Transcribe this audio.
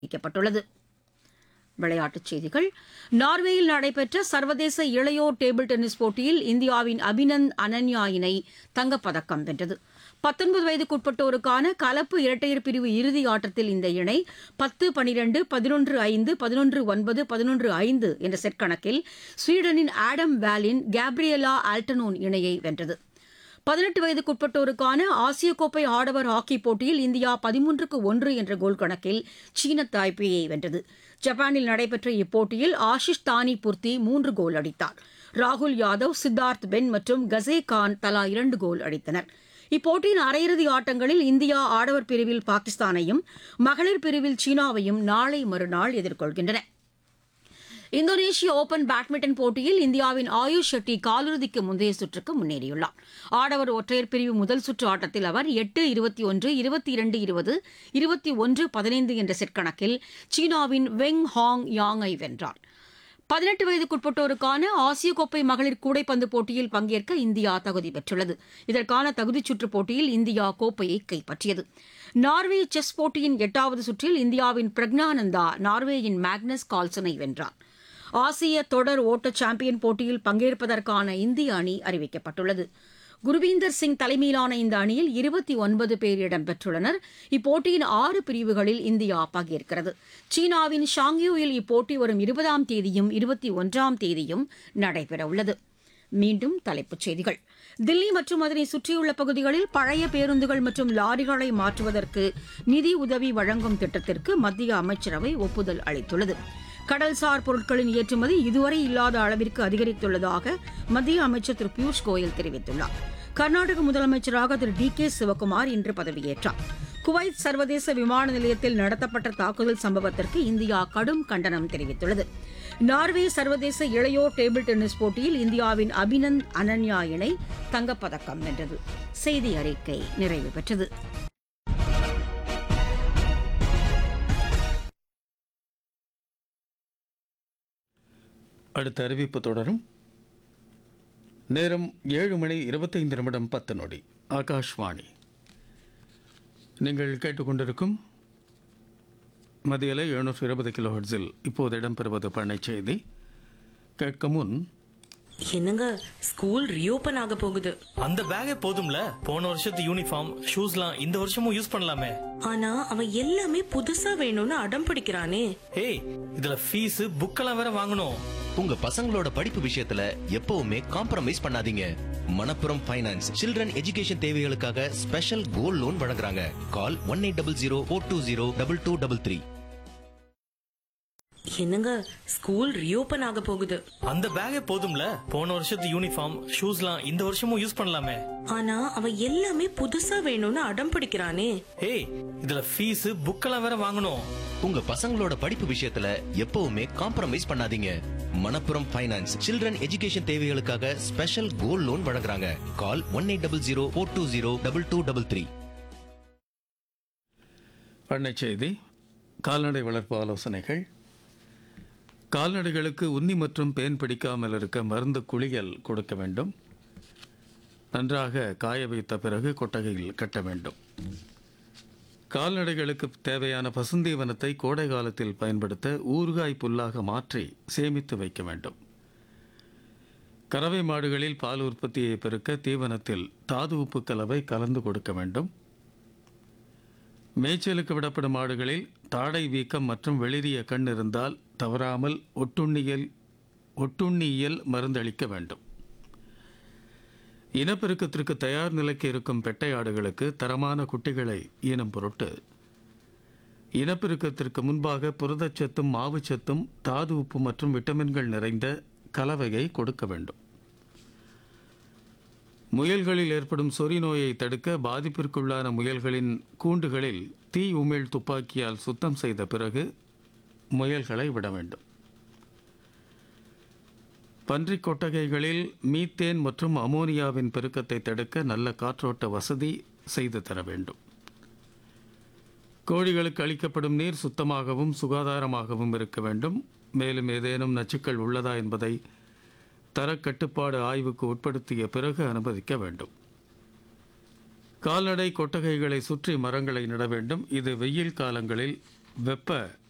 அறிவிக்கப்பட்டுள்ளது விளையாட்டுச் செய்திகள் நார்வேயில் நடைபெற்ற சர்வதேச இளையோர் டேபிள் டென்னிஸ் போட்டியில் இந்தியாவின் அபினந்த் அனன்யா இணை தங்கப்பதக்கம் வென்றது பத்தொன்பது வயதுக்குட்பட்டோருக்கான கலப்பு இரட்டையர் பிரிவு இறுதி ஆட்டத்தில் இந்த இணை பத்து பனிரெண்டு பதினொன்று ஐந்து பதினொன்று ஒன்பது பதினொன்று ஐந்து என்ற செட் கணக்கில் ஸ்வீடனின் ஆடம் வேலின் கேப்ரியலா ஆல்டனோன் இணையை வென்றது பதினெட்டு வயதுக்குட்பட்டோருக்கான ஆசிய கோப்பை ஆடவர் ஹாக்கி போட்டியில் இந்தியா பதிமூன்றுக்கு ஒன்று என்ற கோல் கணக்கில் சீன தாய்பேயை வென்றது ஜப்பானில் நடைபெற்ற இப்போட்டியில் ஆஷிஷ் தானி புர்த்தி மூன்று கோல் அடித்தார் ராகுல் யாதவ் சித்தார்த் பென் மற்றும் கசே கான் தலா இரண்டு கோல் அடித்தனர் இப்போட்டியின் அரையிறுதி ஆட்டங்களில் இந்தியா ஆடவர் பிரிவில் பாகிஸ்தானையும் மகளிர் பிரிவில் சீனாவையும் நாளை மறுநாள் எதிர்கொள்கின்றன இந்தோனேஷிய ஓபன் பேட்மிண்டன் போட்டியில் இந்தியாவின் ஆயுஷ் ஷெட்டி காலிறுதிக்கு முந்தைய சுற்றுக்கு முன்னேறியுள்ளார் ஆடவர் ஒற்றையர் பிரிவு முதல் சுற்று ஆட்டத்தில் அவர் எட்டு இருபத்தி ஒன்று இருபத்தி இரண்டு இருபது இருபத்தி ஒன்று பதினைந்து என்ற செட் கணக்கில் சீனாவின் வெங் ஹாங் யாங்கை வென்றார் பதினெட்டு வயதுக்குட்பட்டோருக்கான ஆசிய கோப்பை மகளிர் கூடைப்பந்து போட்டியில் பங்கேற்க இந்தியா தகுதி பெற்றுள்ளது இதற்கான தகுதிச் சுற்றுப் போட்டியில் இந்தியா கோப்பையை கைப்பற்றியது நார்வே செஸ் போட்டியின் எட்டாவது சுற்றில் இந்தியாவின் பிரக்னானந்தா நார்வேயின் மேக்னஸ் கால்சனை வென்றார் ஆசிய தொடர் ஓட்ட சாம்பியன் போட்டியில் பங்கேற்பதற்கான இந்திய அணி அறிவிக்கப்பட்டுள்ளது குருவீந்தர் சிங் தலைமையிலான இந்த அணியில் இருபத்தி ஒன்பது பேர் இடம்பெற்றுள்ளனர் இப்போட்டியின் ஆறு பிரிவுகளில் இந்தியா பங்கேற்கிறது சீனாவின் ஷாங்யூவில் இப்போட்டி வரும் இருபதாம் தேதியும் இருபத்தி ஒன்றாம் தேதியும் நடைபெறவுள்ளது மீண்டும் தலைப்புச் செய்திகள் தில்லி மற்றும் அதனை சுற்றியுள்ள பகுதிகளில் பழைய பேருந்துகள் மற்றும் லாரிகளை மாற்றுவதற்கு நிதி உதவி வழங்கும் திட்டத்திற்கு மத்திய அமைச்சரவை ஒப்புதல் அளித்துள்ளது கடல்சார் பொருட்களின் ஏற்றுமதி இதுவரை இல்லாத அளவிற்கு அதிகரித்துள்ளதாக மத்திய அமைச்சர் திரு பியூஷ் கோயல் தெரிவித்துள்ளார் கர்நாடக முதலமைச்சராக திரு டி கே சிவக்குமார் இன்று பதவியேற்றார் குவைத் சர்வதேச விமான நிலையத்தில் நடத்தப்பட்ட தாக்குதல் சம்பவத்திற்கு இந்தியா கடும் கண்டனம் தெரிவித்துள்ளது நார்வே சர்வதேச இளையோர் டேபிள் டென்னிஸ் போட்டியில் இந்தியாவின் அபினந்த் அனன்யா இணை தங்கப்பதக்கம் வென்றது செய்தி அறிக்கை நிறைவு பெற்றது அடுத்த அறிவிப்பு தொடரும் நேரம் ஏழு மணி இருபத்தைந்து நிமிடம் பத்து நொடி ஆகாஷ்வாணி நீங்கள் கேட்டுக்கொண்டிருக்கும் மதியலை எழுநூற்று இருபது கிலோ ஹெர்ட்ஸில் இப்போது இடம்பெறுவது பண்ணை செய்தி கேட்க முன் என்னங்க ஸ்கூல் ரீஓபன் ஆக போகுது அந்த பேக்கே போதும்ல போன வருஷத்து யூனிஃபார்ம் ஷூஸ்லாம் இந்த வருஷமும் யூஸ் பண்ணலாமே ஆனா அவன் எல்லாமே புதுசா வேணும்னு அடம் பிடிக்கிறானே ஏய் இதுல ஃபீஸ் புக்கெல்லாம் வேற வாங்கணும் உங்க பசங்களோட படிப்பு விஷயத்துல எப்பவுமே காம்ப்ரமைஸ் பண்ணாதீங்க மணப்புரம் ஃபைனான்ஸ் சில்ட்ரன் எஜுகேஷன் தேவைகளுக்காக ஸ்பெஷல் கோல்ட் லோன் வழங்குறாங்க call one eight double zero four two zero double two double three என்னங்க ஸ்கூல் ரீஓபன் ஆக போகுது அந்த பேக்கே போதும்ல போன வருஷத்து யூனிஃபார்ம் ஷூஸ்லாம் இந்த வருஷமும் யூஸ் பண்ணலாமே ஆனா அவன் எல்லாமே புதுசா வேணும்னு அடம் பிடிக்கிறானே ஏய் இதுல ஃபீஸ் புக்கெல்லாம் வேற வாங்கணும் உங்க பசங்களோட படிப்பு விஷயத்துல எப்பவுமே காம்ப்ரமைஸ் பண்ணாதீங்க மணப்புரம் ஃபைனான்ஸ் சில்ட்ரன் எஜுகேஷன் தேவைகளுக்காக ஸ்பெஷல் கோல்ட் லோன் வழங்குறாங்க call one eight double zero four two zero double two double three பண்ணை செய்தி கால்நடை வளர்ப்பு ஆலோசனைகள் கால்நடைகளுக்கு உன்னி மற்றும் பேன் பிடிக்காமல் இருக்க மருந்து குளியல் கொடுக்க வேண்டும் நன்றாக காய வைத்த பிறகு கொட்டகையில் கட்ட வேண்டும் கால்நடைகளுக்கு தேவையான பசுந்தீவனத்தை கோடை காலத்தில் பயன்படுத்த ஊறுகாய் புல்லாக மாற்றி சேமித்து வைக்க வேண்டும் கறவை மாடுகளில் பால் உற்பத்தியை பெருக்க தீவனத்தில் தாது உப்பு கலவை கலந்து கொடுக்க வேண்டும் மேய்ச்சலுக்கு விடப்படும் மாடுகளில் தாடை வீக்கம் மற்றும் வெளிரிய கண் இருந்தால் தவறாமல் ஒட்டுண்ணியல் ஒட்டுண்ணியியல் மருந்தளிக்க வேண்டும் இனப்பெருக்கத்திற்கு தயார் நிலைக்கு இருக்கும் பெட்டை ஆடுகளுக்கு தரமான குட்டிகளை ஈனம் பொருட்டு இனப்பெருக்கத்திற்கு முன்பாக புரதச்சத்தும் மாவுச்சத்தும் தாது உப்பு மற்றும் விட்டமின்கள் நிறைந்த கலவையை கொடுக்க வேண்டும் முயல்களில் ஏற்படும் சொறி நோயை தடுக்க பாதிப்பிற்குள்ளான முயல்களின் கூண்டுகளில் தீ உமிழ் துப்பாக்கியால் சுத்தம் செய்த பிறகு முயல்களை விட வேண்டும் பன்றிக் கொட்டகைகளில் மீத்தேன் மற்றும் அமோனியாவின் பெருக்கத்தை தடுக்க நல்ல காற்றோட்ட வசதி செய்து தர வேண்டும் கோழிகளுக்கு அளிக்கப்படும் நீர் சுத்தமாகவும் சுகாதாரமாகவும் இருக்க வேண்டும் மேலும் ஏதேனும் நச்சுக்கள் உள்ளதா என்பதை தரக்கட்டுப்பாடு ஆய்வுக்கு உட்படுத்திய பிறகு அனுமதிக்க வேண்டும் கால்நடை கொட்டகைகளை சுற்றி மரங்களை நட வேண்டும் இது வெயில் காலங்களில் வெப்ப